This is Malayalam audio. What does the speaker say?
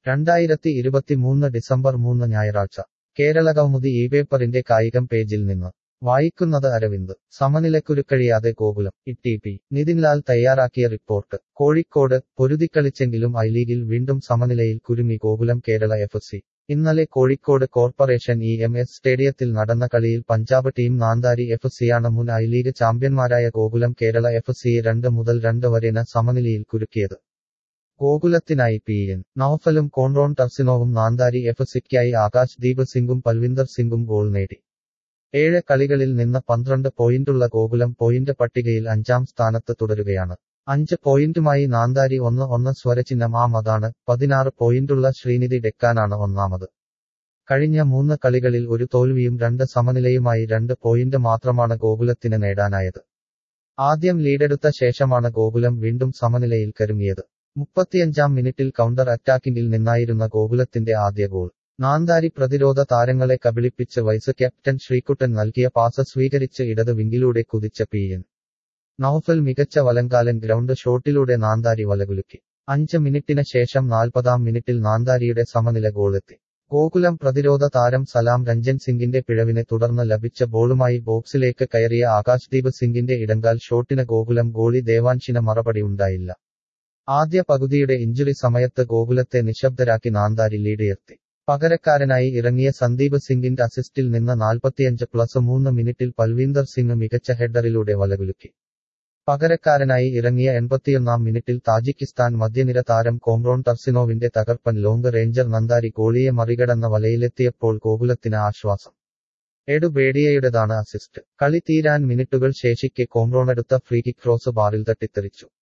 രണ്ടായിരത്തി ഇരുപത്തിമൂന്ന് ഡിസംബർ മൂന്ന് ഞായറാഴ്ച കേരള കൗമുദി ഈ പേപ്പറിന്റെ കായികം പേജിൽ നിന്ന് വായിക്കുന്നത് അരവിന്ദ് സമനിലക്കുരുക്കഴിയാതെ ഗോകുലം ഇ പി നിതിൻലാൽ തയ്യാറാക്കിയ റിപ്പോർട്ട് കോഴിക്കോട് പൊരുതിക്കളിച്ചെങ്കിലും ഐ ലീഗിൽ വീണ്ടും സമനിലയിൽ കുരുങ്ങി ഗോകുലം കേരള എഫ് സി ഇന്നലെ Kozhikode corporation E M S സ്റ്റേഡിയത്തിൽ നടന്ന കളിയിൽ പഞ്ചാബ് ടീം നാന്താരി എഫ് സിയാണ് മുൻ ഐ ലീഗ് ചാമ്പ്യന്മാരായ ഗോകുലം കേരള എഫ് സിയെ രണ്ട് മുതൽ രണ്ട് വരെന സമനിലയിൽ കുരുക്കിയത് ഗോകുലത്തിനായി പി എൻ നൌഫലും കോൺറോൺ ടർസിനോവും നാന്താരി എഫ് സിക്കായി ആകാശ് ദീപ് സിംഗും പൽവിന്ദർ സിംഗും ഗോൾ നേടി ഏഴ് കളികളിൽ നിന്ന് പന്ത്രണ്ട് പോയിന്റുള്ള ഗോകുലം പോയിന്റ് പട്ടികയിൽ അഞ്ചാം സ്ഥാനത്ത് തുടരുകയാണ് അഞ്ച് പോയിന്റുമായി നാന്താരി ഒന്ന് ഒന്ന് സ്വരചിഹ്നം ആമതാണ് പതിനാറ് പോയിന്റുള്ള ശ്രീനിധി ഡെക്കാനാണ് ഒന്നാമത് കഴിഞ്ഞ മൂന്ന് കളികളിൽ ഒരു തോൽവിയും രണ്ട് സമനിലയുമായി രണ്ട് പോയിന്റ് മാത്രമാണ് ഗോകുലത്തിന് നേടാനായത് ആദ്യം ലീഡെടുത്ത ശേഷമാണ് ഗോകുലം വീണ്ടും സമനിലയിൽ കരുങ്ങിയത് മുപ്പത്തിയഞ്ചാം മിനിറ്റിൽ കൗണ്ടർ അറ്റാക്കിംഗിൽ നിന്നായിരുന്ന ഗോകുലത്തിന്റെ ആദ്യ ഗോൾ നാന്താരി പ്രതിരോധ താരങ്ങളെ കബളിപ്പിച്ച് വൈസ് ക്യാപ്റ്റൻ ശ്രീകുട്ടൻ നൽകിയ പാസ് സ്വീകരിച്ച് ഇടത് വിങ്കിലൂടെ കുതിച്ച പി എൻ നൌഫൽ മികച്ച വലങ്കാലൻ ഗ്രൗണ്ട് ഷോട്ടിലൂടെ നാന്താരി വലകുലുക്കി അഞ്ച് മിനിറ്റിന് ശേഷം നാൽപ്പതാം മിനിറ്റിൽ നാന്താരിയുടെ സമനില ഗോളെത്തി ഗോകുലം പ്രതിരോധ താരം സലാം രഞ്ജൻ സിംഗിന്റെ പിഴവിനെ തുടർന്ന് ലഭിച്ച ബോളുമായി ബോക്സിലേക്ക് കയറിയ ആകാശ്ദീപ് സിംഗിന്റെ ഇടങ്കാൽ ഷോട്ടിന് ഗോകുലം ഗോളി ദേവാൻഷിന് മറുപടി ഉണ്ടായില്ല ആദ്യ പകുതിയുടെ ഇഞ്ചുറി സമയത്ത് ഗോകുലത്തെ നിശബ്ദരാക്കി നാന്താരി ലീഡുയർത്തി പകരക്കാരനായി ഇറങ്ങിയ സന്ദീപ് സിംഗിന്റെ അസിസ്റ്റിൽ നിന്ന് നാൽപ്പത്തിയഞ്ച് പ്ലസ് മൂന്ന് മിനിറ്റിൽ പൽവീന്ദർ സിംഗ് മികച്ച ഹെഡറിലൂടെ വലകുലുക്കി പകരക്കാരനായി ഇറങ്ങിയ എൺപത്തിയൊന്നാം മിനിറ്റിൽ താജിക്കിസ്ഥാൻ മധ്യനിര താരം കോംറോൺ ടർസിനോവിന്റെ തകർപ്പൻ ലോങ് റേഞ്ചർ നന്ദാരി ഗോളിയെ മറികടന്ന വലയിലെത്തിയപ്പോൾ ഗോകുലത്തിന് ആശ്വാസം എഡു ബേഡിയയുടേതാണ് അസിസ്റ്റ് കളി തീരാൻ മിനിറ്റുകൾ ശേഷിക്കെ കോംറോണെടുത്ത ഫ്രീ കിക്ക് ക്രോസ് ബാറിൽ തട്ടിത്തെറിച്ചു